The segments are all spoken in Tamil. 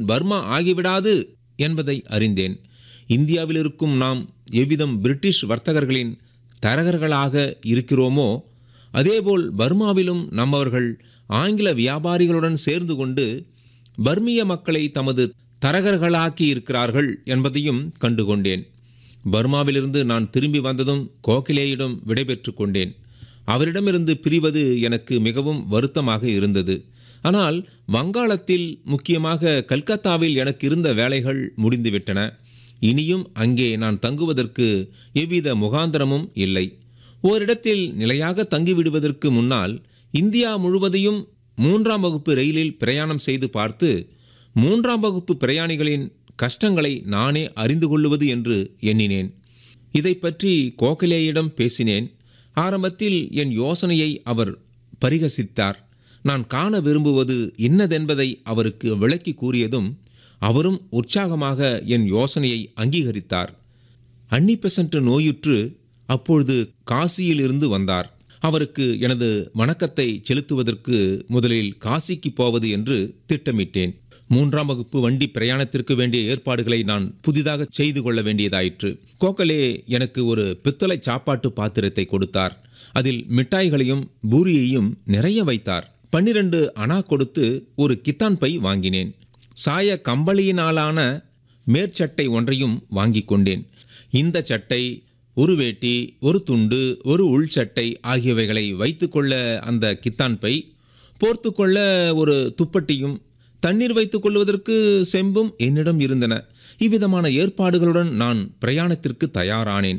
பர்மா ஆகிவிடாது என்பதை அறிந்தேன் இந்தியாவில் இருக்கும் நாம் எவ்விதம் பிரிட்டிஷ் வர்த்தகர்களின் தரகர்களாக இருக்கிறோமோ அதேபோல் பர்மாவிலும் நம்மவர்கள் ஆங்கில வியாபாரிகளுடன் சேர்ந்து கொண்டு பர்மிய மக்களை தமது தரகர்களாக்கி இருக்கிறார்கள் என்பதையும் கண்டுகொண்டேன் பர்மாவிலிருந்து நான் திரும்பி வந்ததும் கோகிலேயிடம் விடைபெற்று கொண்டேன் அவரிடமிருந்து பிரிவது எனக்கு மிகவும் வருத்தமாக இருந்தது ஆனால் வங்காளத்தில் முக்கியமாக கல்கத்தாவில் எனக்கு இருந்த வேலைகள் முடிந்துவிட்டன இனியும் அங்கே நான் தங்குவதற்கு எவ்வித முகாந்திரமும் இல்லை ஓரிடத்தில் நிலையாக தங்கிவிடுவதற்கு முன்னால் இந்தியா முழுவதையும் மூன்றாம் வகுப்பு ரயிலில் பிரயாணம் செய்து பார்த்து மூன்றாம் வகுப்பு பிரயாணிகளின் கஷ்டங்களை நானே அறிந்து கொள்ளுவது என்று எண்ணினேன் இதை பற்றி கோகலேயிடம் பேசினேன் ஆரம்பத்தில் என் யோசனையை அவர் பரிகசித்தார் நான் காண விரும்புவது இன்னதென்பதை அவருக்கு விளக்கி கூறியதும் அவரும் உற்சாகமாக என் யோசனையை அங்கீகரித்தார் அன்னி பெசன்ட் நோயுற்று அப்பொழுது காசியில் இருந்து வந்தார் அவருக்கு எனது வணக்கத்தை செலுத்துவதற்கு முதலில் காசிக்கு போவது என்று திட்டமிட்டேன் மூன்றாம் வகுப்பு வண்டி பிரயாணத்திற்கு வேண்டிய ஏற்பாடுகளை நான் புதிதாக செய்து கொள்ள வேண்டியதாயிற்று கோகலே எனக்கு ஒரு பித்தளை சாப்பாட்டு பாத்திரத்தை கொடுத்தார் அதில் மிட்டாய்களையும் பூரியையும் நிறைய வைத்தார் பன்னிரண்டு அணா கொடுத்து ஒரு கித்தான் பை வாங்கினேன் சாய கம்பளியினாலான மேற்சட்டை ஒன்றையும் வாங்கி கொண்டேன் இந்த சட்டை ஒரு வேட்டி ஒரு துண்டு ஒரு உள் சட்டை ஆகியவைகளை வைத்துக்கொள்ள அந்த கித்தான் பை போர்த்துக்கொள்ள ஒரு துப்பட்டியும் தண்ணீர் வைத்துக் கொள்வதற்கு செம்பும் என்னிடம் இருந்தன இவ்விதமான ஏற்பாடுகளுடன் நான் பிரயாணத்திற்கு தயாரானேன்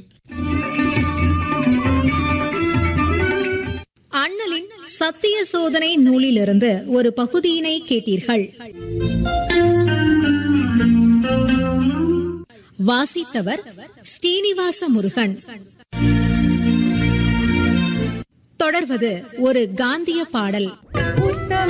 அண்ணலின் சத்திய சோதனை நூலிலிருந்து ஒரு பகுதியினை கேட்டீர்கள் வாசித்தவர் ஸ்ரீனிவாச முருகன் தொடர்வது ஒரு காந்திய பாடல்